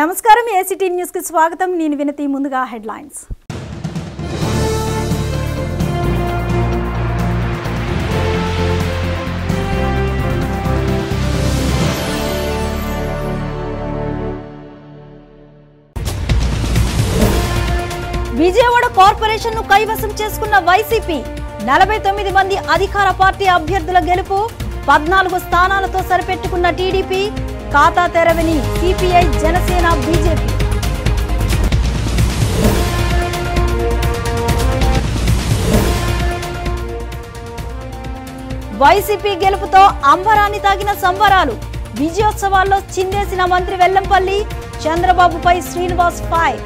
నమస్కారం ACT news కి స్వాగతం నేను వినతి ముందుగా హెడ్లైన్స్ విజయవాడ కార్పొరేషన్ ను కైవసం చేసుకున్న వైసీపీ నలభై తొమ్మిది మంది అధికార పార్టీ అభ్యర్థుల గెలుపు పద్నాలుగు స్థానాలతో సరిపెట్టుకున్న టీడీపీ ఖాతా తెరవని సిపిఐ జనసేన బీజేపీ వైసీపీ గెలుపుతో అంబరాన్ని తాగిన సంబరాలు విజయోత్సవాల్లో చిందేసిన మంత్రి వెల్లంపల్లి చంద్రబాబుపై శ్రీనివాస్ ఫైర్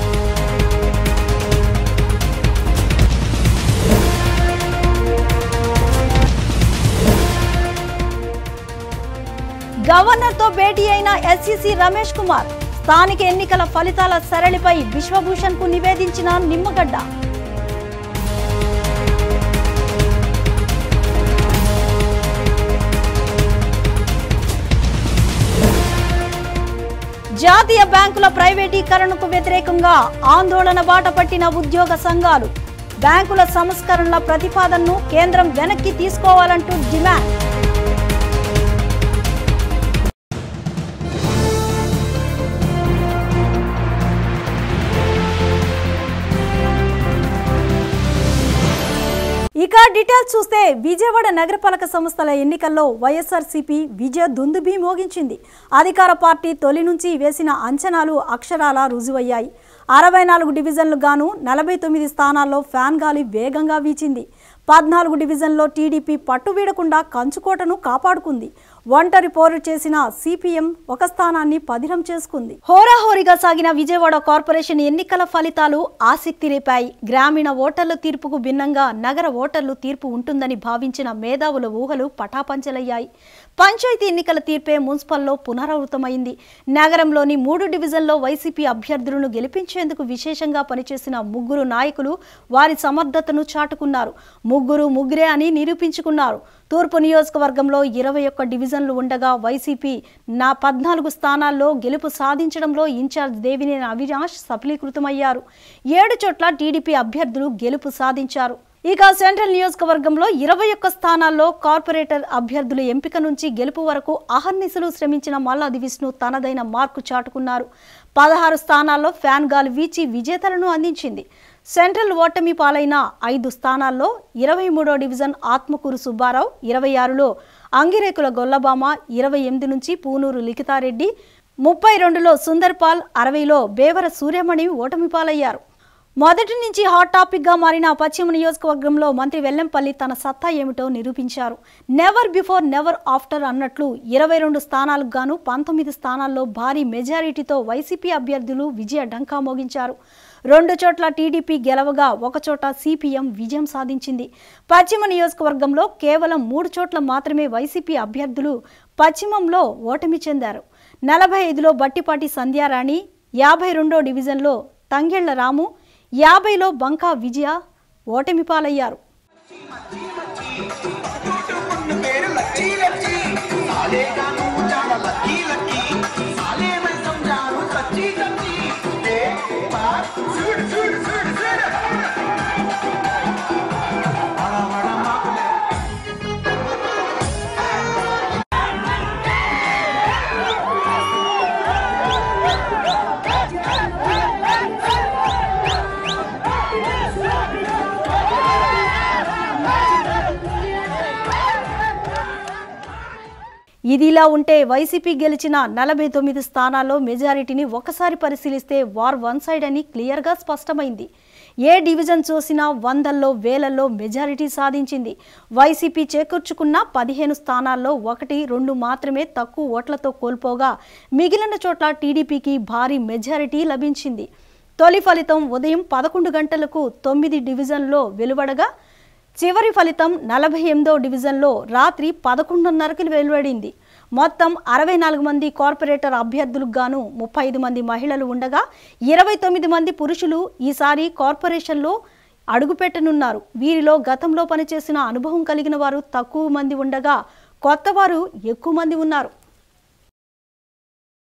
గవర్నర్ తో భేటీ అయిన ఎస్సీసీ రమేష్ కుమార్ స్థానిక ఎన్నికల ఫలితాల సరళిపై విశ్వభూషణ్ కు నివేదించిన నిమ్మగడ్డ జాతీయ బ్యాంకుల ప్రైవేటీకరణకు వ్యతిరేకంగా ఆందోళన బాట పట్టిన ఉద్యోగ సంఘాలు బ్యాంకుల సంస్కరణల ప్రతిపాదనను కేంద్రం వెనక్కి తీసుకోవాలంటూ డిమాండ్ ఇక డీటెయిల్స్ చూస్తే విజయవాడ నగరపాలక సంస్థల ఎన్నికల్లో వైఎస్ఆర్సీపీ విజయ దుందుబి మోగించింది అధికార పార్టీ తొలి నుంచి వేసిన అంచనాలు అక్షరాల రుజువయ్యాయి అరవై నాలుగు డివిజన్లు గాను నలభై తొమ్మిది స్థానాల్లో ఫ్యాన్ గాలి వేగంగా వీచింది పద్నాలుగు డివిజన్లో టీడీపీ పట్టు వీడకుండా కంచుకోటను కాపాడుకుంది ఒంటరి పోరు చేసిన సిపిఎం ఒక స్థానాన్ని పదిలం చేసుకుంది హోరాహోరీగా సాగిన విజయవాడ కార్పొరేషన్ ఎన్నికల ఫలితాలు ఆసక్తి రేపాయి గ్రామీణ ఓటర్ల తీర్పుకు భిన్నంగా నగర ఓటర్లు తీర్పు ఉంటుందని భావించిన మేధావుల ఊహలు పటాపంచలయ్యాయి పంచాయతీ ఎన్నికల తీర్పే మున్సిపల్లో పునరావృతమైంది నగరంలోని మూడు డివిజన్లో వైసీపీ అభ్యర్థులను గెలిపించేందుకు విశేషంగా పనిచేసిన ముగ్గురు నాయకులు వారి సమర్థతను చాటుకున్నారు ముగ్గురు ముగ్గురే అని నిరూపించుకున్నారు తూర్పు నియోజకవర్గంలో ఇరవై ఒక్క డివిజన్లు ఉండగా వైసీపీ నా పద్నాలుగు స్థానాల్లో గెలుపు సాధించడంలో ఇన్ఛార్జ్ దేవినేని అవినాష్ సఫలీకృతమయ్యారు ఏడు చోట్ల టీడీపీ అభ్యర్థులు గెలుపు సాధించారు ఇక సెంట్రల్ నియోజకవర్గంలో ఇరవై ఒక్క స్థానాల్లో కార్పొరేటర్ అభ్యర్థుల ఎంపిక నుంచి గెలుపు వరకు అహర్నిశలు శ్రమించిన మల్లాది విష్ణు తనదైన మార్కు చాటుకున్నారు పదహారు స్థానాల్లో ఫ్యాన్ గాలి వీచి విజేతలను అందించింది సెంట్రల్ ఓటమి పాలైన ఐదు స్థానాల్లో ఇరవై మూడో డివిజన్ ఆత్మకూరు సుబ్బారావు ఇరవై ఆరులో అంగిరేకుల గొల్లబామ ఇరవై ఎనిమిది నుంచి పూనూరు లిఖితారెడ్డి ముప్పై రెండులో సుందర్పాల్ అరవైలో బేవర సూర్యమణి ఓటమి పాలయ్యారు మొదటి నుంచి హాట్ టాపిక్ గా మారిన పశ్చిమ నియోజకవర్గంలో మంత్రి వెల్లంపల్లి తన సత్తా ఏమిటో నిరూపించారు నెవర్ బిఫోర్ నెవర్ ఆఫ్టర్ అన్నట్లు ఇరవై రెండు స్థానాలకు గాను పంతొమ్మిది స్థానాల్లో భారీ మెజారిటీతో వైసీపీ అభ్యర్థులు విజయ డంకా మోగించారు రెండు చోట్ల టీడీపీ గెలవగా ఒకచోట సిపిఎం విజయం సాధించింది పశ్చిమ నియోజకవర్గంలో కేవలం మూడు చోట్ల మాత్రమే వైసీపీ అభ్యర్థులు పశ్చిమంలో ఓటమి చెందారు నలభై ఐదులో బట్టిపాటి సంధ్యారాణి యాభై రెండో డివిజన్లో తంగెళ్ల రాము యాభైలో బంకా విజయ ఓటమి పాలయ్యారు मेरे लच्ची लच्ची साले का मुंह जाना लकी लकी साले मैं समझाऊं सच्ची सच्ची एक बार सुड़ सुड़ सुड़ सुड़ बड़ा बड़ा मामला ఇదిలా ఉంటే వైసీపీ గెలిచిన నలభై తొమ్మిది స్థానాల్లో మెజారిటీని ఒకసారి పరిశీలిస్తే వార్ వన్ సైడ్ అని క్లియర్గా స్పష్టమైంది ఏ డివిజన్ చూసినా వందల్లో వేలల్లో మెజారిటీ సాధించింది వైసీపీ చేకూర్చుకున్న పదిహేను స్థానాల్లో ఒకటి రెండు మాత్రమే తక్కువ ఓట్లతో కోల్పోగా మిగిలిన చోట్ల టీడీపీకి భారీ మెజారిటీ లభించింది తొలి ఫలితం ఉదయం పదకొండు గంటలకు తొమ్మిది డివిజన్లో వెలువడగా చివరి ఫలితం నలభై ఎనిమిదో డివిజన్లో రాత్రి పదకొండున్నరకి వెలువడింది మొత్తం అరవై నాలుగు మంది కార్పొరేటర్ అభ్యర్థులకు గాను ముప్పై ఐదు మంది మహిళలు ఉండగా ఇరవై తొమ్మిది మంది పురుషులు ఈసారి కార్పొరేషన్లో అడుగుపెట్టనున్నారు వీరిలో గతంలో పనిచేసిన అనుభవం కలిగిన వారు తక్కువ మంది ఉండగా కొత్త వారు ఎక్కువ మంది ఉన్నారు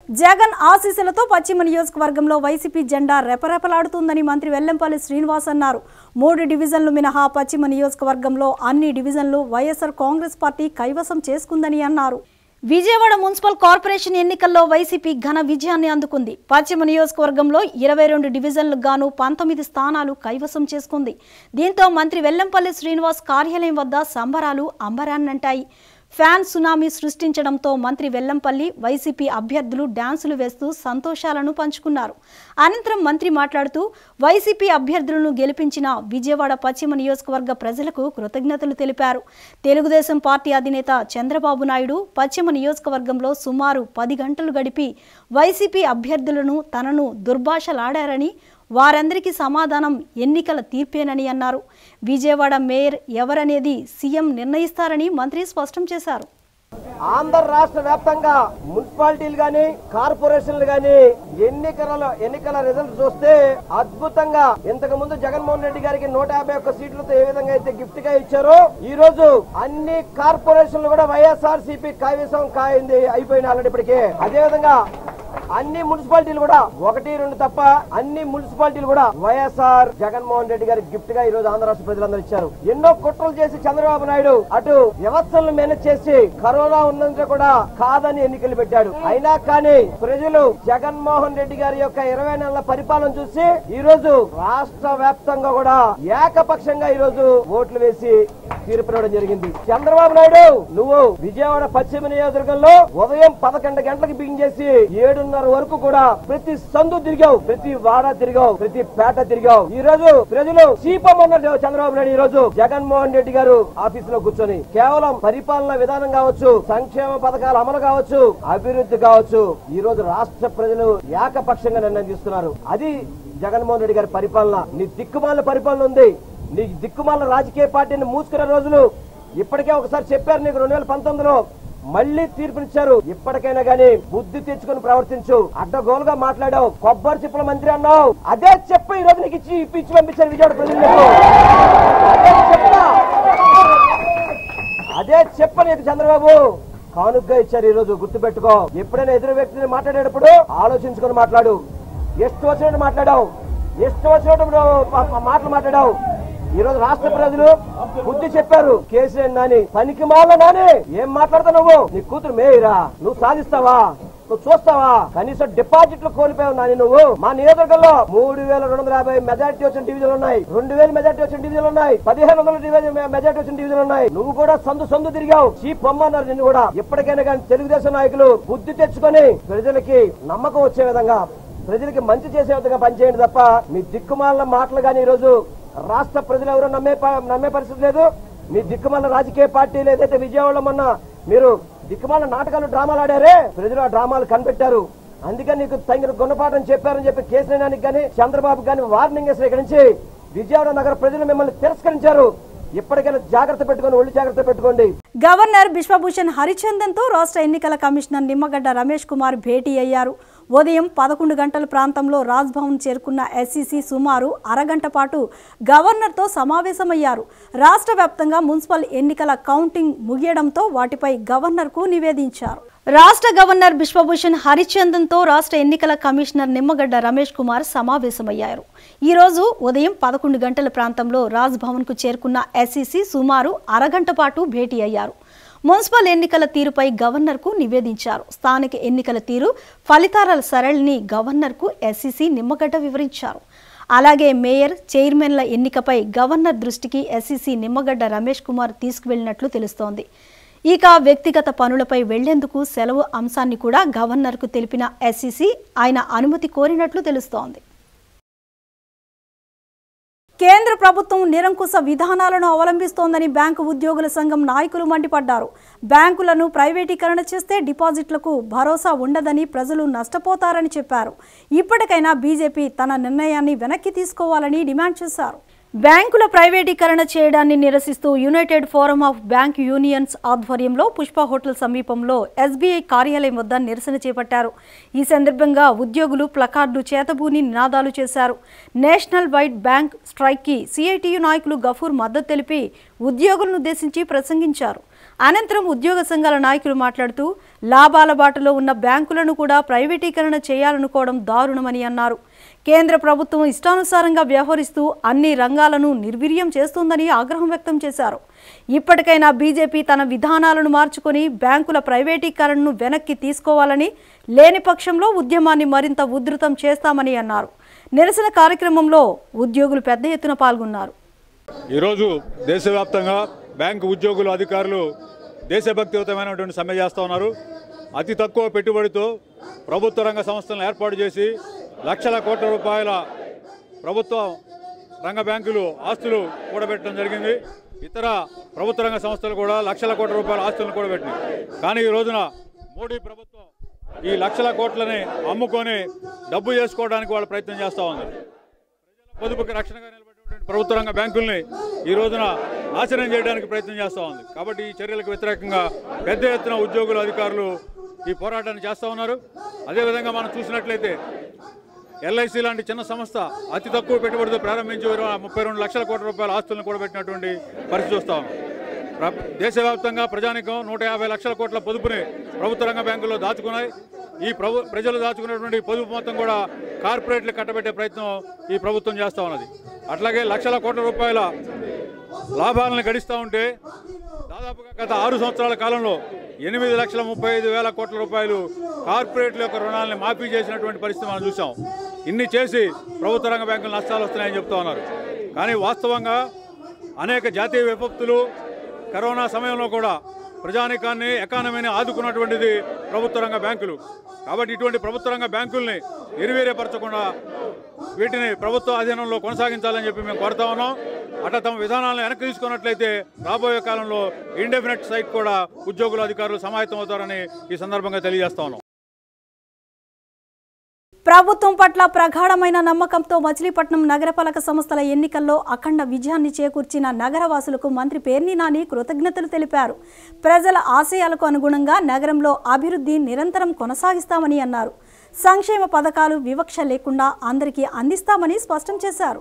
జగన్ ఆశీస్సులతో పశ్చిమ నియోజకవర్గంలో వైసీపీ జెండా రెపరెపలాడుతుందని మంత్రి వెల్లంపల్లి శ్రీనివాస్ అన్నారు మూడు డివిజన్లు మినహా పశ్చిమ నియోజకవర్గంలో అన్ని డివిజన్లు వైఎస్ఆర్ కాంగ్రెస్ పార్టీ కైవసం చేసుకుందని అన్నారు విజయవాడ మున్సిపల్ కార్పొరేషన్ ఎన్నికల్లో వైసీపీ ఘన విజయాన్ని అందుకుంది పశ్చిమ నియోజకవర్గంలో ఇరవై రెండు డివిజన్లకు గాను పంతొమ్మిది స్థానాలు కైవసం చేసుకుంది దీంతో మంత్రి వెల్లంపల్లి శ్రీనివాస్ కార్యాలయం వద్ద సంబరాలు అంబరాన్నంటాయి ఫ్యాన్ సునామీ సృష్టించడంతో మంత్రి వెల్లంపల్లి వైసీపీ అభ్యర్థులు డ్యాన్సులు వేస్తూ సంతోషాలను పంచుకున్నారు అనంతరం మంత్రి మాట్లాడుతూ వైసీపీ అభ్యర్థులను గెలిపించిన విజయవాడ పశ్చిమ నియోజకవర్గ ప్రజలకు కృతజ్ఞతలు తెలిపారు తెలుగుదేశం పార్టీ అధినేత చంద్రబాబు నాయుడు పశ్చిమ నియోజకవర్గంలో సుమారు పది గంటలు గడిపి వైసీపీ అభ్యర్థులను తనను దుర్భాషలాడారని వారందరికీ సమాధానం ఎన్నికల తీర్పేనని అన్నారు విజయవాడ మేయర్ ఎవరనేది సీఎం నిర్ణయిస్తారని మంత్రి స్పష్టం చేశారు ఆంధ్ర రాష్ట్ర వ్యాప్తంగా మున్సిపాలిటీలు గాని కార్పొరేషన్లు గాని ఎన్నికల ఎన్నికల రిజల్ట్ చూస్తే అద్భుతంగా ఇంతకు ముందు జగన్మోహన్ రెడ్డి గారికి నూట యాభై ఒక్క సీట్లతో ఏ విధంగా అయితే గిఫ్ట్ గా ఇచ్చారో ఈ రోజు అన్ని కార్పొరేషన్లు కూడా వైఎస్ఆర్ సిపి కైవసం కాయింది అయిపోయిన ఆల్రెడీ ఇప్పటికే అదే విధంగా అన్ని మున్సిపాలిటీలు కూడా ఒకటి రెండు తప్ప అన్ని మున్సిపాలిటీలు కూడా వైఎస్ఆర్ జగన్మోహన్ రెడ్డి గారికి గిఫ్ట్ గా ఈ రోజు ఆంధ్ర రాష్ట్ర ప్రజలందరూ ఇచ్చారు ఎన్నో కుట్రలు చేసి చంద్రబాబు నాయుడు అటు వ్యవస్థలను మేనేజ్ చేసి కరోనా ఉన్నందుకు కూడా కాదని ఎన్నికలు పెట్టాడు అయినా కానీ ప్రజలు జగన్మోహన్ రెడ్డి గారి యొక్క ఇరవై నెలల పరిపాలన చూసి ఈ రోజు రాష్ట్ర వ్యాప్తంగా కూడా ఏకపక్షంగా ఈ రోజు ఓట్లు వేసి తీర్పివ్వడం జరిగింది చంద్రబాబు నాయుడు నువ్వు విజయవాడ పశ్చిమ నియోజకవర్గంలో ఉదయం పదకొండు గంటలకు బిగిన్ చేసి ఏడున్నర వరకు కూడా ప్రతి సందు తిరిగావు ప్రతి వాడ తిరిగావు ప్రతి పేట తిరిగావు ఈ రోజు ప్రజలు చీపమన్నారు చంద్రబాబు నాయుడు ఈ రోజు జగన్మోహన్ రెడ్డి గారు ఆఫీస్ లో కూర్చొని కేవలం పరిపాలన విధానం కావచ్చు సంక్షేమ పథకాల అమలు కావచ్చు అభివృద్ధి కావచ్చు ఈ రోజు రాష్ట్ర ప్రజలు ఏకపక్షంగా నిర్ణయం తీసుకున్నారు అది జగన్మోహన్ రెడ్డి గారి పరిపాలన నీ దిక్కుమాల పరిపాలన ఉంది నీ దిక్కుమాల రాజకీయ పార్టీని మూసుకునే రోజులు ఇప్పటికే ఒకసారి చెప్పారు నీకు రెండు వేల పంతొమ్మిదిలో మళ్లీ తీర్పునిచ్చారు ఇప్పటికైనా గానీ బుద్ధి తెచ్చుకొని ప్రవర్తించు అడ్డగోలుగా మాట్లాడావు కొబ్బరి చిప్పల మంత్రి అన్నావు అదే చెప్పు ఈ రోజు నీకు ఇచ్చి ఇప్పించి పంపించారు విజయవాడ ప్రజలు నీకు. అదే చెప్తా అదే చెప్ప నీకు చంద్రబాబు కానుగ్గా ఇచ్చారు ఈ రోజు గుర్తు పెట్టుకో ఎప్పుడైనా ఎదురు వ్యక్తిని మాట్లాడేటప్పుడు ఆలోచించుకొని మాట్లాడు ಎಷ್ಟು వచ్చినట్టు మాట్లాడావు ಎಷ್ಟು వచ్చినట్టు నువ్వు మా- మా మాటలు మాట్లాడావు ఈ రోజు రాష్ట్ర ప్రజలు బుద్ధి చెప్పారు కేసీఆర్ నాని పనికి మాల నాని ఏం మాట్లాడతావు నువ్వు నీ కూతురు మేయరా నువ్వు సాధిస్తావా నువ్వు చూస్తావా కనీసం డిపాజిట్లు కోల్పోయావు నాని నువ్వు మా నియోజకవర్గంలో మూడు వేల రెండు వందల యాభై మెజార్టీ వచ్చిన డివిజన్లు ఉన్నాయి రెండు వేల మెజార్టీ వచ్చిన డివిజన్లు ఉన్నాయి పదిహేను వందల డివిజన్ మెజార్టీ వచ్చిన డివిజన్లు ఉన్నాయి నువ్వు కూడా సందు సందు తిరిగావు చీప్ పొమ్మన్నారు నిన్ను కూడా ఎప్పటికైనా కానీ తెలుగుదేశం నాయకులు బుద్ధి తెచ్చుకొని ప్రజలకి నమ్మకం వచ్చే విధంగా ప్రజలకి మంచి చేసే విధంగా పనిచేయండి తప్ప మీ దిక్కుమాల మాటలు కానీ ఈ రోజు రాష్ట్ర ప్రజలు ఎవరు నమ్మే ప- నమ్మే పరిస్థితి లేదు మీ దిక్కుమాల రాజకీయ పార్టీలు ఏదైతే విజయవాడలో మొన్న మీరు దిక్కుమాల నాటకాలు డ్రామాలు ఆడారే ప్రజలు ఆ డ్రామాలు కనిపెట్టారు అందుకని నీకు తగిన గుణపాఠం చెప్పారని చెప్పి కేసీఆర్ కానీ చంద్రబాబు కానీ వార్నింగ్ వేసిన ఇక్కడి నుంచి విజయవాడ నగర ప్రజలు మిమ్మల్ని తిరస్కరించారు ఇప్పటికైనా జాగ్రత్త పెట్టుకొని ఒళ్ళు జాగ్రత్త పెట్టుకోండి గవర్నర్ బిశ్వభూషణ్ హరిచందన్తో రాష్ట్ర ఎన్నికల కమిషనర్ నిమ్మగడ్డ రమేష్ కుమార్ భేటీ అయ్యారు ఉదయం పదకొండు గంటల ప్రాంతంలో రాజ్భవన్ చేరుకున్న ఎస్సీసీ సుమారు అరగంట పాటు గవర్నర్తో సమావేశమయ్యారు రాష్ట్ర వ్యాప్తంగా మున్సిపల్ ఎన్నికల కౌంటింగ్ ముగియడంతో వాటిపై గవర్నర్కు నివేదించారు రాష్ట్ర గవర్నర్ బిశ్వభూషణ్ హరిచందన్తో రాష్ట్ర ఎన్నికల కమిషనర్ నిమ్మగడ్డ రమేష్ కుమార్ సమావేశమయ్యారు ఈ రోజు ఉదయం పదకొండు గంటల ప్రాంతంలో రాజ్ భవన్కు చేరుకున్న ఎస్సీసీ సుమారు అరగంట పాటు భేటీ అయ్యారు మున్సిపల్ ఎన్నికల తీరుపై గవర్నర్కు నివేదించారు స్థానిక ఎన్నికల తీరు ఫలితాల సరళిని గవర్నర్కు ఎస్సీసీ నిమ్మగడ్డ వివరించారు అలాగే మేయర్ చైర్మన్ల ఎన్నికపై గవర్నర్ దృష్టికి ఎస్సీసీ నిమ్మగడ్డ రమేష్ కుమార్ తీసుకువెళ్లినట్లు తెలుస్తోంది ఇక వ్యక్తిగత పనులపై వెళ్లేందుకు సెలవు అంశాన్ని కూడా గవర్నర్కు తెలిపిన ఎస్సీసీ ఆయన అనుమతి కోరినట్లు తెలుస్తోంది కేంద్ర ప్రభుత్వం నిరంకుశ విధానాలను అవలంబిస్తోందని బ్యాంకు ఉద్యోగుల సంఘం నాయకులు మండిపడ్డారు బ్యాంకులను ప్రైవేటీకరణ చేస్తే డిపాజిట్లకు భరోసా ఉండదని ప్రజలు నష్టపోతారని చెప్పారు ఇప్పటికైనా బీజేపీ తన నిర్ణయాన్ని వెనక్కి తీసుకోవాలని డిమాండ్ చేశారు బ్యాంకుల ప్రైవేటీకరణ చేయడాన్ని నిరసిస్తూ united forum of bank unions ఆధ్వర్యంలో పుష్ప హోటల్ సమీపంలో ఎస్బీఐ కార్యాలయం వద్ద నిరసన చేపట్టారు ఈ సందర్భంగా ఉద్యోగులు ప్లకార్డు చేతబూని నినాదాలు చేశారు నేషనల్ వైడ్ బ్యాంక్ స్ట్రైక్కి సిఐటియు నాయకులు గఫూర్ మద్దతు తెలిపి ఉద్యోగులను ఉద్దేశించి ప్రసంగించారు అనంతరం ఉద్యోగ సంఘాల నాయకులు మాట్లాడుతూ లాభాల బాటలో ఉన్న బ్యాంకులను కూడా ప్రైవేటీకరణ చేయాలనుకోవడం దారుణమని అన్నారు కేంద్ర ప్రభుత్వం ఇష్టానుసారంగా వ్యవహరిస్తూ అన్ని రంగాలను నిర్వీర్యం చేస్తోందని ఆగ్రహం వ్యక్తం చేశారు ఇప్పటికైనా బీజేపీ తన విధానాలను మార్చుకొని బ్యాంకుల ప్రైవేటీకరణను వెనక్కి తీసుకోవాలని లేని పక్షంలో ఉద్యమాన్ని మరింత ఉధృతం చేస్తామని అన్నారు నిరసన కార్యక్రమంలో ఉద్యోగులు పెద్ద ఎత్తున పాల్గొన్నారు ఈరోజు దేశవ్యాప్తంగా బ్యాంకు ఉద్యోగులు అధికారులు దేశభక్తియుతమైనటువంటి సమ్మె చేస్తూ ఉన్నారు అతి తక్కువ పెట్టుబడితో ప్రభుత్వ రంగ సంస్థలను ఏర్పాటు చేసి లక్షల కోట్ల రూపాయల ప్రభుత్వ రంగ బ్యాంకులు ఆస్తులు కూడబెట్టడం జరిగింది ఇతర ప్రభుత్వ రంగ సంస్థలు కూడా లక్షల కోట్ల రూపాయల ఆస్తులను కూడబెట్టినాయి కానీ ఈ రోజున మోడీ ప్రభుత్వం ఈ లక్షల కోట్లని అమ్ముకొని డబ్బు చేసుకోవడానికి వాళ్ళు ప్రయత్నం చేస్తూ ఉంది పొదుపుకి రక్షణగా నిలబడినటువంటి ప్రభుత్వ రంగ బ్యాంకుల్ని ఈ రోజున నాశనం చేయడానికి ప్రయత్నం చేస్తూ ఉంది కాబట్టి ఈ చర్యలకు వ్యతిరేకంగా పెద్ద ఎత్తున ఉద్యోగులు అధికారులు ఈ పోరాటాన్ని చేస్తూ ఉన్నారు అదేవిధంగా మనం చూసినట్లయితే ఎల్ఐసి లాంటి చిన్న సంస్థ అతి తక్కువ పెట్టుబడితో ప్రారంభించి ఇరవై- ముప్పై రెండు లక్షల కోట్ల రూపాయల ఆస్తులను కూడబెట్టినటువంటి పరిస్థితి చూస్తా ఉన్నాం ప్ర- దేశవ్యాప్తంగా ప్రజానికం నూట యాభై లక్షల కోట్ల పొదుపుని ప్రభుత్వ రంగ బ్యాంకుల్లో దాచుకున్నాయి ఈ ప్రభు ప్రజలు దాచుకున్నటువంటి పొదుపు మొత్తం కూడా కార్పొరేట్లు కట్టబెట్టే ప్రయత్నం ఈ ప్రభుత్వం చేస్తూ ఉన్నది అట్లాగే లక్షల కోట్ల రూపాయల లాభాలను గడిస్తూ ఉంటే దాదాపుగా గత ఆరు సంవత్సరాల కాలంలో ఎనిమిది లక్షల ముప్పై ఐదు వేల కోట్ల రూపాయలు కార్పొరేట్ల యొక్క రుణాలను మాఫీ చేసినటువంటి పరిస్థితి మనం చూసాం ఇన్ని చేసి ప్రభుత్వ రంగ బ్యాంకులు నష్టాలు వస్తున్నాయని చెప్తా ఉన్నారు కానీ వాస్తవంగా అనేక జాతీయ విపత్తులు కరోనా సమయంలో కూడా ప్రజానికాన్ని ఎకానమీని ఆదుకున్నటువంటిది ప్రభుత్వ రంగ బ్యాంకులు కాబట్టి ఇటువంటి ప్రభుత్వ రంగ బ్యాంకుల్ని నిర్వీర్యపరచకుండా వీటిని ప్రభుత్వ అధీనంలో కొనసాగించాలని చెప్పి మేము కోరుతా ఉన్నాం అట్లా తమ విధానాలను వెనక్కి తీసుకున్నట్లయితే రాబోయే కాలంలో ఇండెఫినెట్ సైట్ కూడా ఉద్యోగుల అధికారులు సమాయత్తం అవుతారని ఈ సందర్భంగా తెలియజేస్తా ఉన్నాం ప్రభుత్వం పట్ల ప్రగాఢమైన నమ్మకంతో మచిలీపట్నం నగరపాలక సంస్థల ఎన్నికల్లో అఖండ విజయాన్ని చేకూర్చిన నగరవాసులకు మంత్రి పేర్ని నాని కృతజ్ఞతలు తెలిపారు ప్రజల ఆశయాలకు అనుగుణంగా నగరంలో అభివృద్ధి నిరంతరం కొనసాగిస్తామని అన్నారు సంక్షేమ పథకాలు వివక్ష లేకుండా అందరికీ అందిస్తామని స్పష్టం చేశారు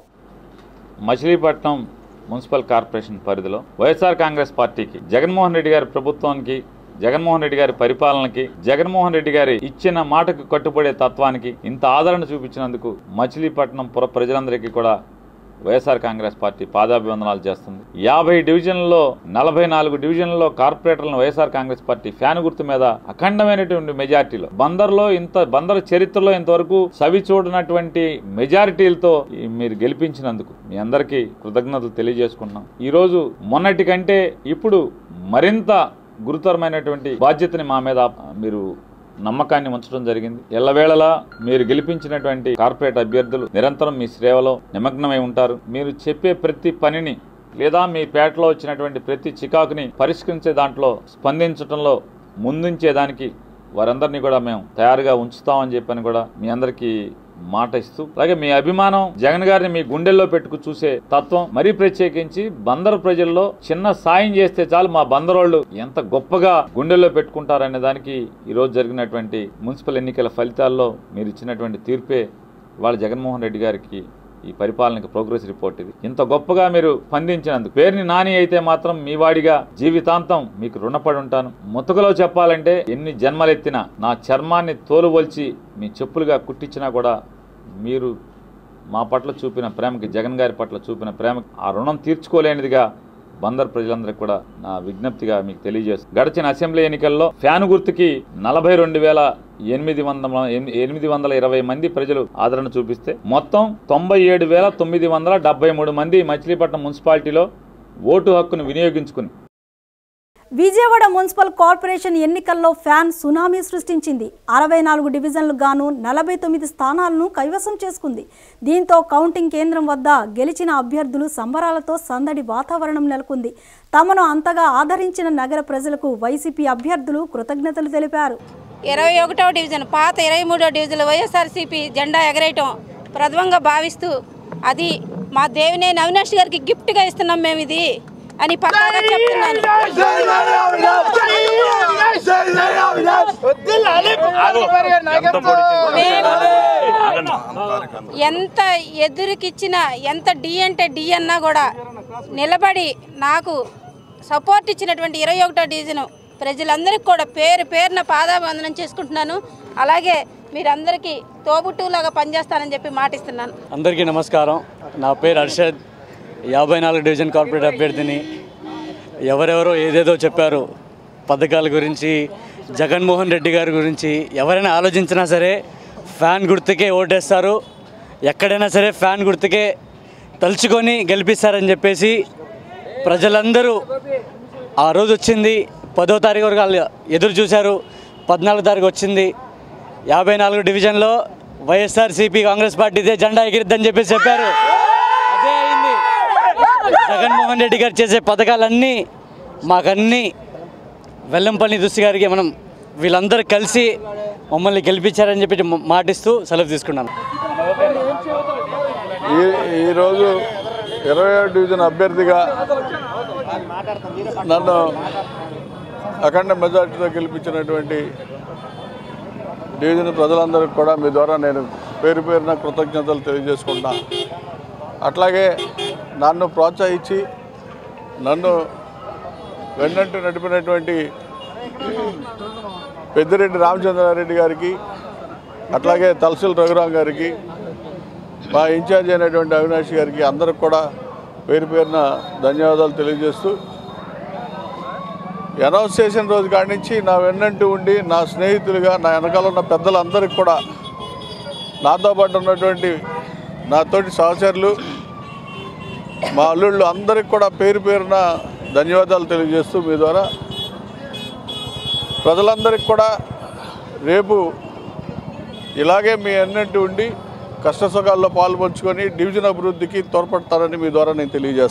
మచిలీపట్నం మున్సిపల్ కార్పొరేషన్ పరిధిలో వైఎస్ఆర్ కాంగ్రెస్ పార్టీకి జగన్మోహన్ రెడ్డి గారి ప్రభుత్వానికి జగన్మోహన్ రెడ్డి గారి పరిపాలనకి జగన్మోహన్ రెడ్డి గారి ఇచ్చిన మాటకు కట్టుబడే తత్వానికి ఇంత ఆదరణ చూపించినందుకు మచిలీపట్నం పుర ప్రజలందరికీ కూడా వైఎస్ఆర్ కాంగ్రెస్ పార్టీ పాదాభివందనాలు చేస్తుంది యాభై డివిజన్లలో నలభై నాలుగు డివిజన్లలో కార్పొరేటర్లను వైఎస్ఆర్ కాంగ్రెస్ పార్టీ ఫ్యాన్ గుర్తు మీద అఖండమైనటువంటి మెజార్టీలో బందర్లో ఇంత బందర్ చరిత్రలో ఇంతవరకు సవి చూడనటువంటి మెజారిటీలతో ఈ మీరు గెలిపించినందుకు మీ అందరికీ కృతజ్ఞతలు తెలియజేసుకుంటున్నాం ఈ రోజు మొన్నటి కంటే ఇప్పుడు మరింత గురుతరమైనటువంటి బాధ్యతని మా మీద మీరు నమ్మకాన్ని ఉంచడం జరిగింది ఎల్లవేళలా మీరు గెలిపించినటువంటి కార్పొరేట్ అభ్యర్థులు నిరంతరం మీ సేవలో నిమగ్నమై ఉంటారు మీరు చెప్పే ప్రతి పనిని లేదా మీ పేటలో వచ్చినటువంటి ప్రతి చికాకుని పరిష్కరించే దాంట్లో స్పందించడంలో ముందుంచేదానికి వారందరినీ కూడా మేము తయారుగా ఉంచుతామని చెప్పని కూడా మీ అందరికీ మాట ఇస్తూ అలాగే మీ అభిమానం జగన్ గారిని మీ గుండెల్లో పెట్టుకు చూసే తత్వం మరీ ప్రత్యేకించి బందరు ప్రజల్లో చిన్న సాయం చేస్తే చాలు మా బందరోళ్ళు ఎంత గొప్పగా గుండెల్లో పెట్టుకుంటారనే దానికి ఈ రోజు జరిగినటువంటి మున్సిపల్ ఎన్నికల ఫలితాల్లో మీరు ఇచ్చినటువంటి తీర్పే ఇవాళ జగన్మోహన్ రెడ్డి గారికి ఈ పరిపాలనకి ప్రోగ్రెస్ రిపోర్ట్ ఇది ఇంత గొప్పగా మీరు స్పందించినందుకు పేరుని నాని అయితే మాత్రం మీ వాడిగా జీవితాంతం మీకు రుణపడి ఉంటాను ముతకలో చెప్పాలంటే ఎన్ని జన్మలెత్తినా నా చర్మాన్ని తోలువల్చి మీ చెప్పులుగా కుట్టించినా కూడా మీరు మా పట్ల చూపిన ప్రేమకి జగన్ గారి పట్ల చూపిన ప్రేమ ఆ రుణం తీర్చుకోలేనిదిగా బందర్ ప్రజలందరికీ కూడా నా విజ్ఞప్తిగా మీకు తెలియజేస్తుంది గడిచిన అసెంబ్లీ ఎన్నికల్లో ఫ్యాన్ గుర్తుకి నలభై రెండు వేల ఎనిమిది వందల ఎనిమిది వందల ఇరవై మంది ప్రజలు ఆదరణ చూపిస్తే మొత్తం తొంభై ఏడు వేల తొమ్మిది వందల డెబ్బై మూడు మంది మచిలీపట్నం మున్సిపాలిటీలో ఓటు హక్కును వినియోగించుకుని విజయవాడ మున్సిపల్ కార్పొరేషన్ ఎన్నికల్లో ఫ్యాన్ సునామీ సృష్టించింది అరవై నాలుగు డివిజన్లకు గాను నలభై తొమ్మిది స్థానాలను కైవసం చేసుకుంది దీంతో కౌంటింగ్ కేంద్రం వద్ద గెలిచిన అభ్యర్థులు సంబరాలతో సందడి వాతావరణం నెలకొంది తమను అంతగా ఆదరించిన నగర ప్రజలకు వైసీపీ అభ్యర్థులు కృతజ్ఞతలు తెలిపారు ఇరవై ఒకటో డివిజన్ పాత ఇరవై మూడో డివిజన్ వైఎస్ఆర్సీపీ జెండా ఎగరేయటం ప్రథమంగా భావిస్తూ అది మా దేవినేని అవినాష్ గారికి గిఫ్ట్గా ఇస్తున్నాం మేము ఇది అని పక్కాగా చెప్తున్నాను మేము ఎంత ఎదురుకిచ్చినా ఎంత డి అంటే డి అన్నా కూడా నిలబడి నాకు సపోర్ట్ ఇచ్చినటువంటి ఇరవై ఒకటో డివిజన్ ప్రజలందరికీ కూడా పేరు పేరున పాదాభివందనం చేసుకుంటున్నాను అలాగే మీరందరికీ తోబుట్టులాగా పనిచేస్తానని చెప్పి మాటిస్తున్నాను అందరికీ నమస్కారం నా పేరు అర్షద్ యాభై నాలుగు డివిజన్ కార్పొరేట్ అభ్యర్థిని ఎవరెవరో ఏదేదో చెప్పారు పథకాల గురించి జగన్మోహన్ రెడ్డి గారి గురించి ఎవరైనా ఆలోచించినా సరే ఫ్యాన్ గుర్తుకే ఓటేస్తారు ఎక్కడైనా సరే ఫ్యాన్ గుర్తుకే తలుచుకొని గెలిపిస్తారని చెప్పేసి ప్రజలందరూ ఆ రోజు వచ్చింది పదో తారీఖు వరకు వాళ్ళు ఎదురు చూశారు పద్నాలుగో తారీఖు వచ్చింది యాభై నాలుగు డివిజన్లో వైఎస్ఆర్సీపీ కాంగ్రెస్ పార్టీదే జెండా ఎగిరిద్దని చెప్పేసి చెప్పారు అదే అయింది జగన్మోహన్ రెడ్డి గారు చేసే పథకాలన్నీ మాకన్నీ వెల్లంపల్లి దుస్తి గారికి మనం వీళ్ళందరూ కలిసి మమ్మల్ని గెలిపించారని చెప్పి మ- మాటిస్తూ సెలవు తీసుకున్నాను ఈ ఈరోజు ఇరవై ఏడు డివిజన్ అభ్యర్థిగా నన్ను అఖండ మెజార్టీతో గెలిపించినటువంటి డివిజన్ ప్రజలందరికీ కూడా మీ ద్వారా నేను పేరు పేరున కృతజ్ఞతలు తెలియజేసుకుంటున్నా అట్లాగే నన్ను ప్రోత్సహించి నన్ను వెన్నంటి నడిపినటువంటి పెద్దిరెడ్డి రామచంద్రారెడ్డి గారికి అట్లాగే తలసిల్ రఘురాం గారికి మా ఇన్ఛార్జ్ అయినటువంటి అవినాష్ గారికి అందరికి కూడా పేరు పేరున ధన్యవాదాలు తెలియజేస్తూ అనౌన్స్ చేసిన రోజు కాడి నుంచి నా వెన్నంటి ఉండి నా స్నేహితులుగా నా వెనకాల ఉన్న పెద్దలందరికీ కూడా నాతో పాటు ఉన్నటువంటి నా తోటి సహచరులు మా అల్లుళ్ళు అందరికి కూడా పేరు పేరున ధన్యవాదాలు తెలియజేస్తూ మీ ద్వారా ప్రజలందరికీ కూడా రేపు ఇలాగే మీ అన్నింటి ఉండి కష్ట సుఖాల్లో పాల్పంచుకొని డివిజన్ అభివృద్ధికి తోడ్పడతారని మీ ద్వారా నేను తెలియజేస్తాను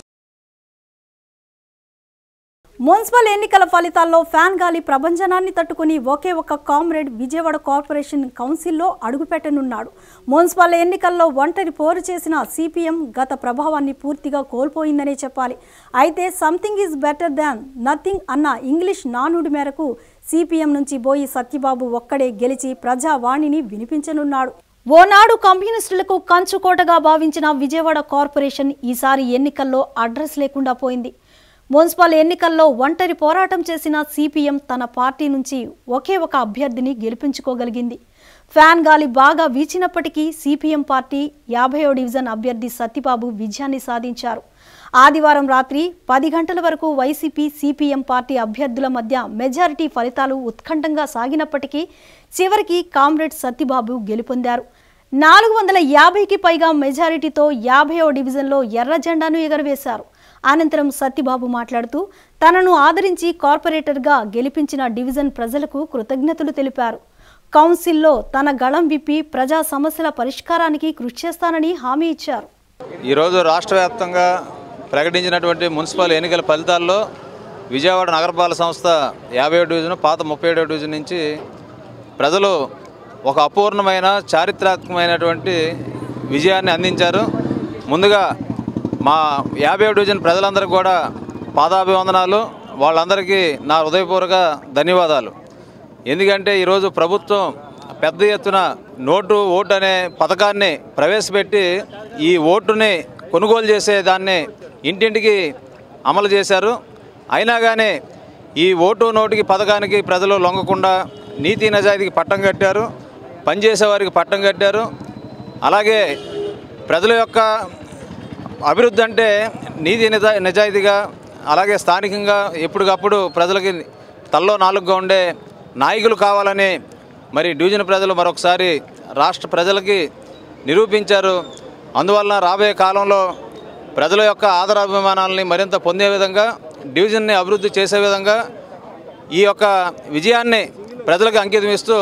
మున్సిపల్ ఎన్నికల ఫలితాల్లో ఫ్యాన్ గాలి ప్రభంజనాన్ని తట్టుకుని ఒకే ఒక కామ్రేడ్ విజయవాడ కార్పొరేషన్ కౌన్సిల్లో అడుగుపెట్టనున్నాడు మున్సిపల్ ఎన్నికల్లో ఒంటరి పోరు చేసిన సిపిఎం గత ప్రభావాన్ని పూర్తిగా కోల్పోయిందనే చెప్పాలి అయితే something is better than nothing అన్న ఇంగ్లీష్ నానుడి మేరకు సిపిఎం నుంచి బోయి సత్యబాబు ఒక్కడే గెలిచి ప్రజావాణిని వినిపించనున్నాడు ఓనాడు కమ్యూనిస్టులకు కంచుకోటగా భావించిన విజయవాడ కార్పొరేషన్ ఈసారి ఎన్నికల్లో అడ్రస్ లేకుండా పోయింది మున్సిపల్ ఎన్నికల్లో ఒంటరి పోరాటం చేసిన సిపిఎం తన పార్టీ నుంచి ఒకే ఒక అభ్యర్థిని గెలిపించుకోగలిగింది ఫ్యాన్ గాలి బాగా వీచినప్పటికీ సిపిఎం పార్టీ యాభైయో డివిజన్ అభ్యర్థి సత్యబాబు విజయాన్ని సాధించారు ఆదివారం రాత్రి పది గంటల వరకు వైసీపీ సిపిఎం పార్టీ అభ్యర్థుల మధ్య మెజారిటీ ఫలితాలు ఉత్కంఠంగా సాగినప్పటికీ చివరికి కామ్రేడ్ సత్యబాబు గెలుపొందారు నాలుగు వందల యాభైకి పైగా మెజారిటీతో యాభైవ డివిజన్లో ఎర్ర జెండాను ఎగరవేశారు అనంతరం సత్యబాబు మాట్లాడుతూ తనను ఆదరించి కార్పొరేటర్గా గెలిపించిన డివిజన్ ప్రజలకు కృతజ్ఞతలు తెలిపారు కౌన్సిల్లో తన గళం విప్పి ప్రజా సమస్యల పరిష్కారానికి కృషి చేస్తానని హామీ ఇచ్చారు ఈరోజు రాష్ట్ర వ్యాప్తంగా ప్రకటించినటువంటి మున్సిపల్ ఎన్నికల ఫలితాల్లో విజయవాడ నగరపాలక సంస్థ యాభై డివిజన్ పాత ముప్పై ఏడో డివిజన్ నుంచి ప్రజలు ఒక అపూర్ణమైన చారిత్రాత్మకమైనటువంటి విజయాన్ని అందించారు ముందుగా మా యాభై డివిజన్ ప్రజలందరికీ కూడా పాదాభివందనాలు వాళ్ళందరికీ నా హృదయపూర్వక ధన్యవాదాలు ఎందుకంటే ఈరోజు ప్రభుత్వం పెద్ద ఎత్తున నోటు ఓటు అనే పథకాన్ని ప్రవేశపెట్టి ఈ ఓటుని కొనుగోలు చేసే దాన్ని ఇంటింటికి అమలు చేశారు అయినా కానీ ఈ ఓటు నోటికి పథకానికి ప్రజలు లొంగకుండా నీతి నిజాయితీకి పట్టం కట్టారు పనిచేసే వారికి పట్టం కట్టారు అలాగే ప్రజల యొక్క అభివృద్ధి అంటే నీతి నిజా నిజాయితీగా అలాగే స్థానికంగా ఎప్పటికప్పుడు ప్రజలకి తల్లో నాలుగుగా ఉండే నాయకులు కావాలని మరి డివిజన్ ప్రజలు మరొకసారి రాష్ట్ర ప్రజలకి నిరూపించారు అందువలన రాబోయే కాలంలో ప్రజల యొక్క ఆదరాభిమానాలని మరింత పొందే విధంగా డివిజన్ని అభివృద్ధి చేసే విధంగా ఈ యొక్క విజయాన్ని ప్రజలకు అంకితం ఇస్తూ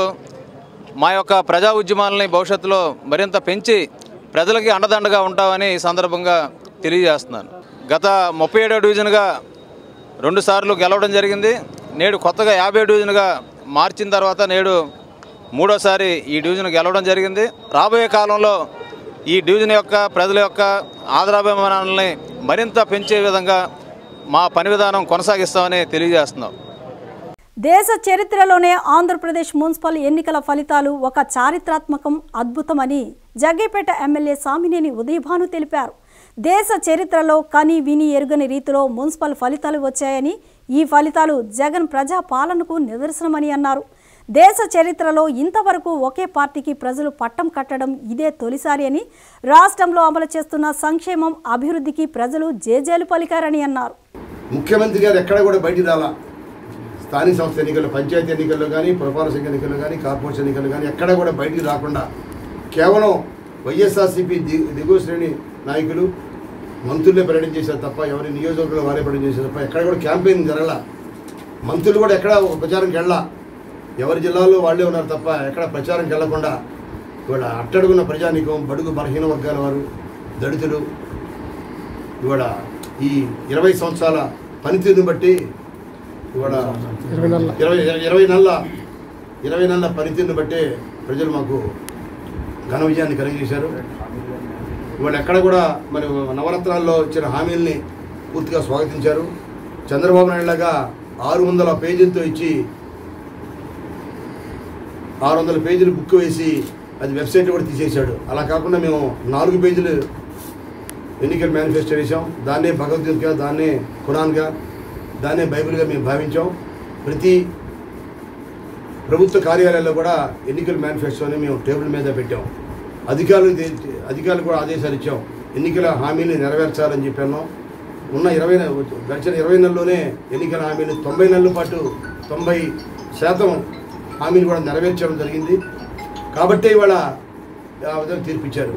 మా యొక్క ప్రజా ఉద్యమాలని భవిష్యత్తులో మరింత పెంచి ప్రజలకి అండదండగా ఉంటామని ఈ సందర్భంగా తెలియజేస్తున్నాను గత ముప్పై ఏడో డివిజన్గా రెండుసార్లు గెలవడం జరిగింది నేడు కొత్తగా యాభై డివిజన్గా మార్చిన తర్వాత నేడు మూడోసారి ఈ డివిజన్ గెలవడం జరిగింది రాబోయే కాలంలో ఈ డివిజన్ యొక్క ప్రజల యొక్క ఆదరాభిమానాలని మరింత పెంచే విధంగా మా పని విధానం కొనసాగిస్తామని తెలియజేస్తున్నాం దేశ చరిత్రలోనే ఆంధ్రప్రదేశ్ మున్సిపల్ ఎన్నికల ఫలితాలు ఒక చారిత్రాత్మకం అద్భుతమని జగ్గేపేట ఎమ్మెల్యే సామినేని ఉదయభాను తెలిపారు దేశ చరిత్రలో కని విని ఎరుగని రీతిలో మున్సిపల్ ఫలితాలు వచ్చాయని ఈ ఫలితాలు జగన్ ప్రజా పాలనకు నిదర్శనమని అన్నారు దేశ చరిత్రలో ఇంతవరకు ఒకే పార్టీకి ప్రజలు పట్టం కట్టడం ఇదే తొలిసారి అని రాష్ట్రంలో అమలు చేస్తున్న సంక్షేమం అభివృద్ధికి ప్రజలు జేజేలు పలికారని అన్నారు ముఖ్యమంత్రి గారు ఎక్కడ కూడా బయటికి రాలా స్థానిక సంస్థ ఎన్నికల్లో పంచాయతీ ఎన్నికల్లో కానీ పురపాలక సంఘ ఎన్నికల్లో కానీ కార్పొరేషన్ ఎన్నికల్లో కానీ ఎక్కడ కూడా బయటికి రాకుండా కేవలం వైఎస్ఆర్సీపీ ది దిగువ శ్రేణి నాయకులు మంత్రులే పర్యటన చేశారు తప్ప ఎవరి నియోజకవర్గంలో వారే పర్యటన చేశారు తప్ప ఎక్కడ కూడా క్యాంపెయిన్ జరగల మంత్రులు కూడా ఎక్కడ ఒక ప్రచారంకి వెళ్ళా ఎవరి జిల్లాలో వాళ్ళే ఉన్నారు తప్ప ఎక్కడ ప్రచారంకి వెళ్లకుండా ఇవాళ అట్టడుగున్న ప్రజానీకం బడుగు బలహీన వర్గాల వారు దళితులు ఇవాళ ఈ ఇరవై సంవత్సరాల పనితీరుని బట్టి ఇవాళ ఇరవై ఇరవై నెలల ఇరవై నెలల పనితీరుని బట్టే ప్రజలు మాకు ఘన విజయాన్ని కలిగజేశారు ఇవాళ ఎక్కడ కూడా మరి నవరత్నాల్లో ఇచ్చిన హామీల్ని పూర్తిగా స్వాగతించారు చంద్రబాబు నాయుడులాగా ఆరు వందల పేజీలతో ఇచ్చి ఆరు వందల పేజీలు బుక్ వేసి అది వెబ్సైట్ కూడా తీసేశాడు అలా కాకుండా మేము నాలుగు పేజీలు ఎన్నికల మేనిఫెస్టో వేసాం దాన్నే భగవద్గీతగా దాన్నే ఖురాన్గా దాన్నే బైబిల్గా మేము భావించాం ప్రతి ప్రభుత్వ కార్యాలయాల్లో కూడా ఎన్నికల మేనిఫెస్టోని మేము టేబుల్ మీద పెట్టాం అధికారులు అధికారులు కూడా ఆదేశాలు ఇచ్చాం ఎన్నికల హామీని నెరవేర్చాలని చెప్పాను ఉన్న ఇరవై నె- గడిచిన ఇరవై నెలల్లోనే ఎన్నికల హామీలు తొంభై నెలల పాటు తొంభై శాతం హామీలు కూడా నెరవేర్చడం జరిగింది కాబట్టే ఇవాళ ఆ విధంగా తీర్పిచ్చారు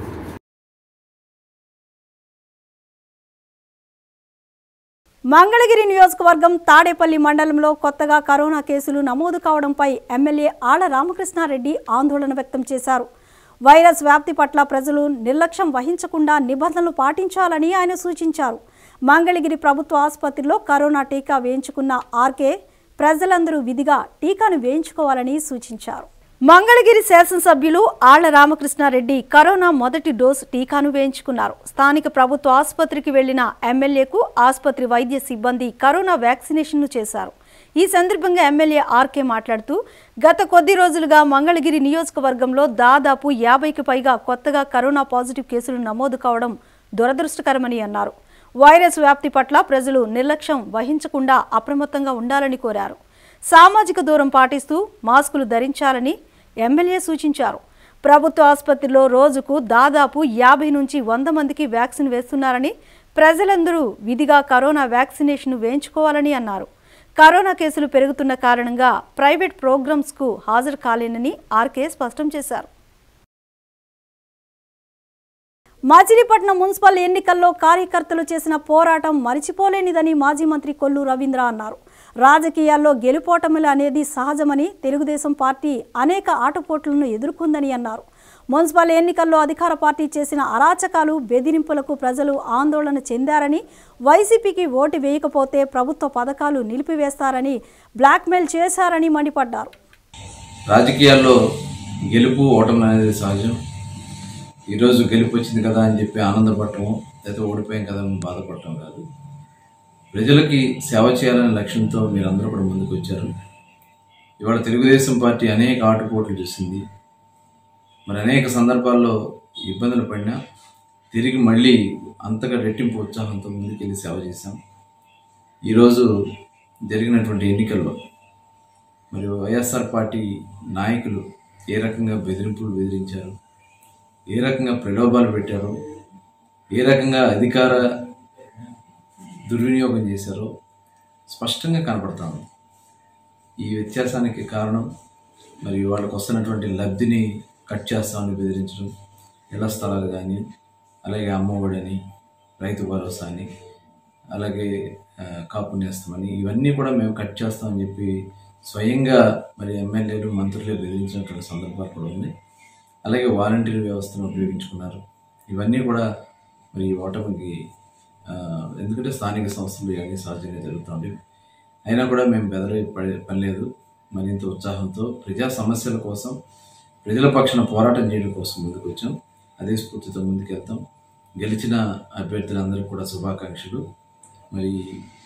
మంగళగిరి నియోజకవర్గం తాడేపల్లి మండలంలో కొత్తగా కరోనా కేసులు నమోదు కావడంపై ఎమ్మెల్యే ఆళ్ల రామకృష్ణారెడ్డి ఆందోళన వ్యక్తం చేశారు వైరస్ వ్యాప్తి పట్ల ప్రజలు నిర్లక్ష్యం వహించకుండా నిబంధనలు పాటించాలని ఆయన సూచించారు మంగళగిరి ప్రభుత్వ ఆసుపత్రిలో కరోనా టీకా వేయించుకున్న ఆర్కే ప్రజలందరూ విధిగా టీకాను వేయించుకోవాలని సూచించారు మంగళగిరి శాసనసభ్యులు ఆళ్ల రామకృష్ణారెడ్డి కరోనా మొదటి డోసు టీకాను వేయించుకున్నారు స్థానిక ప్రభుత్వ ఆసుపత్రికి వెళ్లిన ఎమ్మెల్యేకు ఆసుపత్రి వైద్య సిబ్బంది కరోనా వ్యాక్సినేషన్ను చేశారు ఈ సందర్భంగా ఎమ్మెల్యే ఆర్కే మాట్లాడుతూ గత కొద్ది రోజులుగా మంగళగిరి నియోజకవర్గంలో దాదాపు యాభైకి పైగా కొత్తగా కరోనా పాజిటివ్ కేసులు నమోదు కావడం దురదృష్టకరమని అన్నారు వైరస్ వ్యాప్తి పట్ల ప్రజలు నిర్లక్ష్యం వహించకుండా అప్రమత్తంగా ఉండాలని కోరారు సామాజిక దూరం పాటిస్తూ మాస్కులు ధరించాలని ఎమ్మెల్యే సూచించారు ప్రభుత్వ ఆసుపత్రిలో రోజుకు దాదాపు యాభై నుంచి వంద మందికి వ్యాక్సిన్ వేస్తున్నారని ప్రజలందరూ విధిగా కరోనా వ్యాక్సినేషన్ వేయించుకోవాలని అన్నారు కరోనా కేసులు పెరుగుతున్న కారణంగా ప్రైవేట్ ప్రోగ్రామ్స్కు హాజరు కాలేనని ఆర్కే స్పష్టం చేశారు మచిలీపట్నం మున్సిపల్ ఎన్నికల్లో కార్యకర్తలు చేసిన పోరాటం మరిచిపోలేనిదని మాజీ మంత్రి కొల్లు రవీంద్ర అన్నారు రాజకీయాల్లో గెలుపోటములు అనేది సహజమని తెలుగుదేశం పార్టీ అనేక ఆటపోట్లను ఎదుర్కొందని అన్నారు మున్సిపల్ ఎన్నికల్లో అధికార పార్టీ చేసిన అరాచకాలు బెదిరింపులకు ప్రజలు ఆందోళన చెందారని వైసీపీకి ఓటు వేయకపోతే ప్రభుత్వ పథకాలు నిలిపివేస్తారని బ్లాక్మెయిల్ చేశారని మండిపడ్డారు రాజకీయాల్లో గెలుపు ఓటమి అనేది సహజం ఈరోజు గెలుపు వచ్చింది కదా అని చెప్పి ఆనందపడటం లేదా ఓడిపోయాం కదా అని బాధపడటం కాదు ప్రజలకి సేవ చేయాలనే లక్ష్యంతో మీరందరూ కూడా ముందుకు వచ్చారు ఇవాళ తెలుగుదేశం పార్టీ అనేక ఆటుపోట్లు చూసింది మరి అనేక సందర్భాల్లో ఇబ్బందులు పడినా తిరిగి మళ్ళీ అంతగా రెట్టింపు ఉత్సాహంతో ముందుకెళ్ళి సేవ చేశాం ఈరోజు జరిగినటువంటి ఎన్నికల్లో మరి వైఎస్ఆర్ పార్టీ నాయకులు ఏ రకంగా బెదిరింపులు బెదిరించారు ఏ రకంగా ప్రలోభాలు పెట్టారో ఏ రకంగా అధికార దుర్వినియోగం చేశారో స్పష్టంగా కనపడతాను ఈ వ్యత్యాసానికి కారణం మరి వాళ్ళకు వస్తున్నటువంటి లబ్ధిని కట్ చేస్తామని బెదిరించడం ఇళ్ల స్థలాలు కానీ అలాగే అమ్మఒడని రైతు భరోసా అని అలాగే ఆ, కాపు నేస్తామని ఇవన్నీ కూడా మేము కట్ చేస్తామని చెప్పి స్వయంగా మరి ఎమ్మెల్యేలు మంత్రులే బెదిరించినటువంటి సందర్భాలు కూడా ఉన్నాయి అలాగే వాలంటీర్ వ్యవస్థను ఉపయోగించుకున్నారు ఇవన్నీ కూడా మరి ఈ ఓటమికి ఆ, ఎందుకంటే స్థానిక సంస్థలు ఇవన్నీ సహజంగా జరుగుతుంది అయినా కూడా మేము బెదరే పడే పని లేదు మరింత ఉత్సాహంతో ప్రజా సమస్యల కోసం ప్రజల పక్షాన పోరాటం చేయడం కోసం ముందుకు వచ్చాం అదే స్ఫూర్తితో ముందుకెళ్తాం గెలిచిన అభ్యర్థులందరికీ కూడా శుభాకాంక్షలు మరి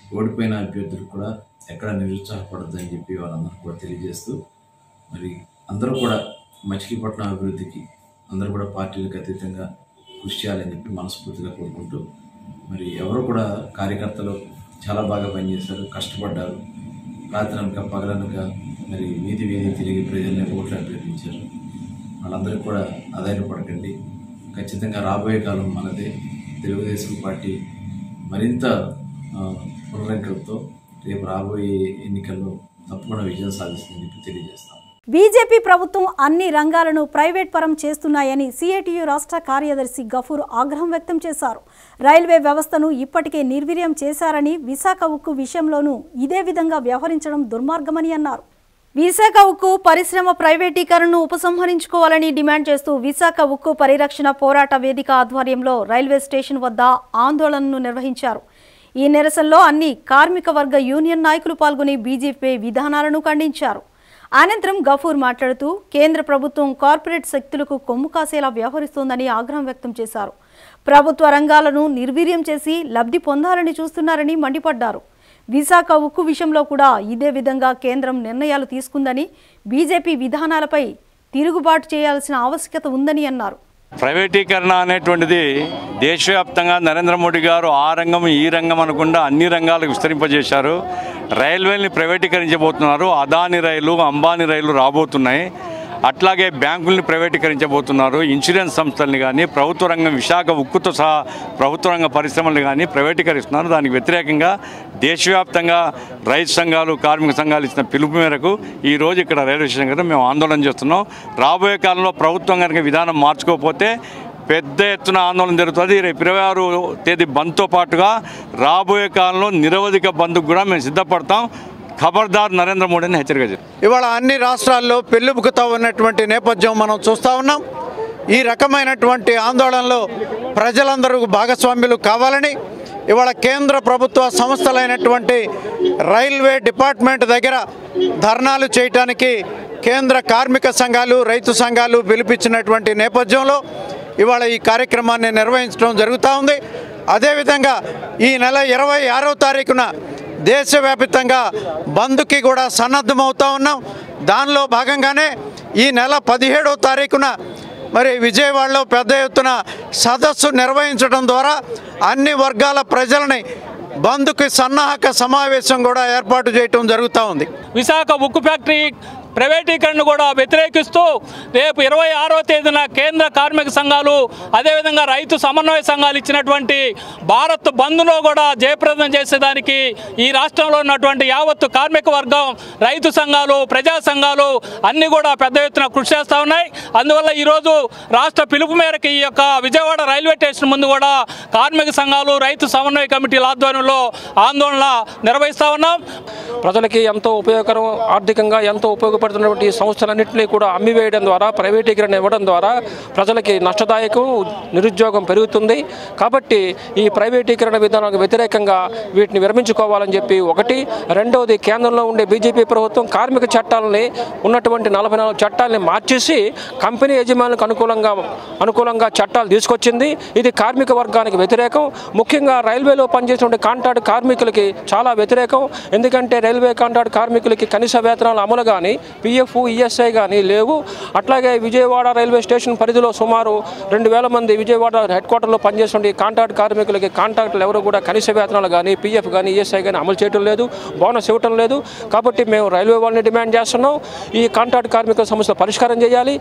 ఓడిపోయిన అభ్యర్థులు కూడా ఎక్కడ నిరుత్సాహపడద్దని చెప్పి వాళ్ళందరూ కూడా తెలియజేస్తూ మరి అందరూ కూడా మచిలీపట్నం అభివృద్ధికి అందరూ కూడా పార్టీలకు అతీతంగా కృషి చేయాలని చెప్పి మనస్ఫూర్తిగా కోరుకుంటూ మరి ఎవరు కూడా కార్యకర్తలు చాలా బాగా పనిచేశారు కష్టపడ్డారు రాత్రనక పగలనక మరి వీధి వీధి తిరిగి ప్రజల్ని ఓట్లు అభ్యర్థించారు వాళ్ళందరికీ కూడా ఆధారపడకండి ఖచ్చితంగా రాబోయే కాలం మనదే తెలుగుదేశం పార్టీ మరింత ఆ, పునరంకలతో రేపు రాబోయే ఎన్నికల్లో తప్పకుండా విజయం సాధిస్తుందని చెప్పి తెలియజేస్తాం బీజేపీ ప్రభుత్వం అన్ని రంగాలను ప్రైవేట్ పరం చేస్తున్నాయని సిఐటియు రాష్ట్ర కార్యదర్శి గఫూర్ ఆగ్రహం వ్యక్తం చేశారు రైల్వే వ్యవస్థను ఇప్పటికే నిర్వీర్యం చేశారని విశాఖ ఉక్కు విషయంలోనూ ఇదే విధంగా వ్యవహరించడం దుర్మార్గమని అన్నారు విశాఖ ఉక్కు పరిశ్రమ ప్రైవేటీకరణను ఉపసంహరించుకోవాలని డిమాండ్ చేస్తూ విశాఖ ఉక్కు పరిరక్షణ పోరాట వేదిక ఆధ్వర్యంలో రైల్వే స్టేషన్ వద్ద ఆందోళనను నిర్వహించారు ఈ నిరసనలో అన్ని కార్మిక వర్గ యూనియన్ నాయకులు పాల్గొని బీజేపీ విధానాలను ఖండించారు అనంతరం గఫూర్ మాట్లాడుతూ కేంద్ర ప్రభుత్వం కార్పొరేట్ శక్తులకు కొమ్ము కాసేలా వ్యవహరిస్తోందని ఆగ్రహం వ్యక్తం చేశారు ప్రభుత్వ రంగాలను నిర్వీర్యం చేసి లబ్ధి పొందాలని చూస్తున్నారని మండిపడ్డారు విశాఖ ఉక్కు విషయంలో కూడా ఇదే విధంగా కేంద్రం నిర్ణయాలు తీసుకుందని బీజేపీ విధానాలపై తిరుగుబాటు చేయాల్సిన ఆవశ్యకత ఉందని అన్నారు ప్రైవేటీకరణ అనేటువంటిది దేశవ్యాప్తంగా నరేంద్ర మోడీ గారు ఆ రంగం ఈ రంగం అనకుండా అన్ని రంగాలకు విస్తరింపజేశారు రైల్వేని ప్రైవేటీకరించబోతున్నారు అదాని రైలు అంబానీ రైలు రాబోతున్నాయి అట్లాగే బ్యాంకుల్ని ప్రైవేటీకరించబోతున్నారు ఇన్సూరెన్స్ సంస్థల్ని కానీ ప్రభుత్వ రంగం విశాఖ ఉక్కుతో సహా ప్రభుత్వ రంగ పరిశ్రమల్ని కానీ ప్రైవేటీకరిస్తున్నారు దానికి వ్యతిరేకంగా దేశవ్యాప్తంగా రైతు సంఘాలు కార్మిక సంఘాలు ఇచ్చిన పిలుపు మేరకు ఈ రోజు ఇక్కడ రైల్వే స్టేషన్ దగ్గర మేము ఆందోళన చేస్తున్నాం రాబోయే కాలంలో ప్రభుత్వం కనుక విధానం మార్చుకోకపోతే పెద్ద ఎత్తున ఆందోళన జరుగుతుంది రేపు ఇరవై ఆరు తేదీ బంద్తో పాటుగా రాబోయే కాలంలో నిరవధిక బంద్కు కూడా మేము సిద్ధపడతాం ఖబర్దార్ నరేంద్ర మోడీని హెచ్చరిక చేస్తాం ఇవాళ అన్ని రాష్ట్రాల్లో పెళ్ళుబుకుతా ఉన్నటువంటి నేపథ్యం మనం చూస్తూ ఉన్నాం ఈ రకమైనటువంటి ఆందోళనలో ప్రజలందరూ భాగస్వామ్యులు కావాలని ఇవాళ కేంద్ర ప్రభుత్వ సంస్థలైనటువంటి రైల్వే డిపార్ట్మెంట్ దగ్గర ధర్నాలు చేయటానికి కేంద్ర కార్మిక సంఘాలు రైతు సంఘాలు పిలిపించినటువంటి నేపథ్యంలో ఇవాళ ఈ కార్యక్రమాన్ని నిర్వహించడం జరుగుతూ ఉంది అదేవిధంగా ఈ నెల ఇరవై ఆరో తారీఖున దేశవ్యాప్తంగా బంద్కి కూడా సన్నద్ధమవుతా ఉన్నాం దానిలో భాగంగానే ఈ నెల పదిహేడో తారీఖున మరి విజయవాడలో పెద్ద ఎత్తున సదస్సు నిర్వహించడం ద్వారా అన్ని వర్గాల ప్రజలని బంద్కి సన్నాహక సమావేశం కూడా ఏర్పాటు చేయటం జరుగుతూ ఉంది విశాఖ ఉక్కు ఫ్యాక్టరీ ప్రైవేటీకరణ కూడా వ్యతిరేకిస్తూ రేపు ఇరవై ఆరో తేదీన కేంద్ర కార్మిక సంఘాలు అదేవిధంగా రైతు సమన్వయ సంఘాలు ఇచ్చినటువంటి భారత్ బంద్ను కూడా జయప్రదం చేసేదానికి ఈ రాష్ట్రంలో ఉన్నటువంటి యావత్తు కార్మిక వర్గం రైతు సంఘాలు ప్రజా సంఘాలు అన్నీ కూడా పెద్ద ఎత్తున కృషి చేస్తూ ఉన్నాయి అందువల్ల ఈరోజు రాష్ట్ర పిలుపు మేరకు ఈ యొక్క విజయవాడ రైల్వే స్టేషన్ ముందు కూడా కార్మిక సంఘాలు రైతు సమన్వయ కమిటీల ఆధ్వర్యంలో ఆందోళన నిర్వహిస్తూ ఉన్నాం ప్రజలకి ఎంతో ఉపయోగకరం ఆర్థికంగా ఎంతో ఉపయోగపడుతున్నటువంటి ఈ సంస్థలన్నింటినీ కూడా అమ్మివేయడం ద్వారా ప్రైవేటీకరణ ఇవ్వడం ద్వారా ప్రజలకి నష్టదాయకం నిరుద్యోగం పెరుగుతుంది కాబట్టి ఈ ప్రైవేటీకరణ విధానాలకు వ్యతిరేకంగా వీటిని విరమించుకోవాలని చెప్పి ఒకటి రెండవది కేంద్రంలో ఉండే బీజేపీ ప్రభుత్వం కార్మిక చట్టాలని ఉన్నటువంటి నలభై నాలుగు చట్టాలని మార్చేసి కంపెనీ యజమానులకు అనుకూలంగా అనుకూలంగా చట్టాలు తీసుకొచ్చింది ఇది కార్మిక వర్గానికి వ్యతిరేకం ముఖ్యంగా రైల్వేలో పనిచేసినటువంటి కాంట్రాక్ట్ కార్మికులకి చాలా వ్యతిరేకం ఎందుకంటే రైల్వే కాంట్రాక్ట్ కార్మికులకి కనీస వేతనాలు అమలు కానీ పిఎఫ్ ఈఎస్ఐ కానీ లేవు అట్లాగే విజయవాడ రైల్వే స్టేషన్ పరిధిలో సుమారు రెండు వేల మంది విజయవాడ హెడ్ క్వార్టర్లో పనిచేసిన కాంట్రాక్ట్ కార్మికులకి కాంట్రాక్టులు ఎవరు కూడా కనీస వేతనాలు కానీ పిఎఫ్ కానీ ఈఎస్ఐ కానీ అమలు చేయడం లేదు బోనస్ ఇవ్వటం లేదు కాబట్టి మేము రైల్వే వాళ్ళని డిమాండ్ చేస్తున్నాం ఈ కాంట్రాక్ట్ కార్మికుల సమస్యల పరిష్కారం చేయాలి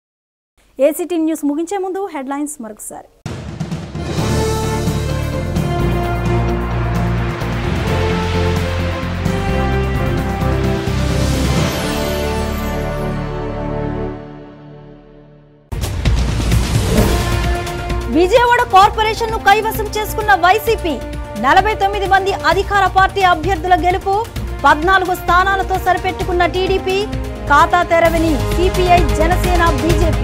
ఏసీటీ న్యూస్ ముగించే ముందు హెడ్లైన్స్ మరొకసారి విజయవాడ కార్పొరేషన్ ను కైవసం చేసుకున్న వైసీపీ నలభై తొమ్మిది మంది అధికార పార్టీ అభ్యర్థుల గెలుపు పద్నాలుగు స్థానాలతో సరిపెట్టుకున్న టీడీపీ ఖాతా తెరవని సిపిఐ జనసేన బీజేపీ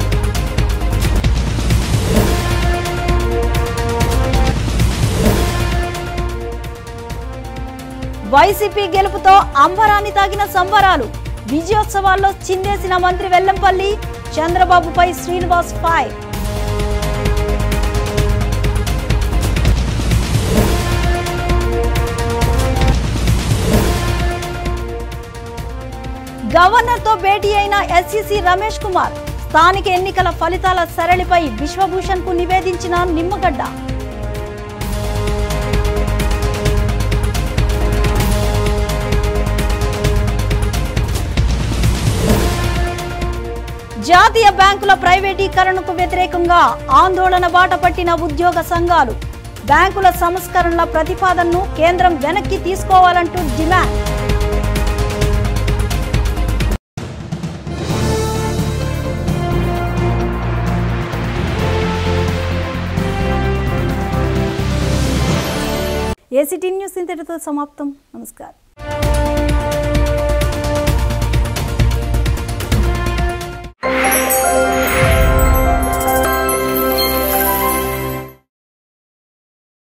వైసీపీ గెలుపుతో అంబరాన్ని తాగిన సంబరాలు విజయోత్సవాల్లో చిందేసిన మంత్రి వెల్లంపల్లి చంద్రబాబుపై శ్రీనివాస్ ఫైర్ గవర్నర్తో భేటీ అయిన ఎస్సీసీ రమేష్ కుమార్ స్థానిక ఎన్నికల ఫలితాల సరళిపై విశ్వభూషణ్కు నివేదించిన నిమ్మగడ్డ జాతీయ బ్యాంకుల ప్రైవేటీకరణకు వ్యతిరేకంగా ఆందోళన బాట పట్టిన ఉద్యోగ సంఘాలు బ్యాంకుల సంస్కరణల ప్రతిపాదనను కేంద్రం వెనక్కి తీసుకోవాలంటూ డిమాండ్ ఏసీటీ న్యూస్ ఇంతటితో సమాప్తం నమస్కారం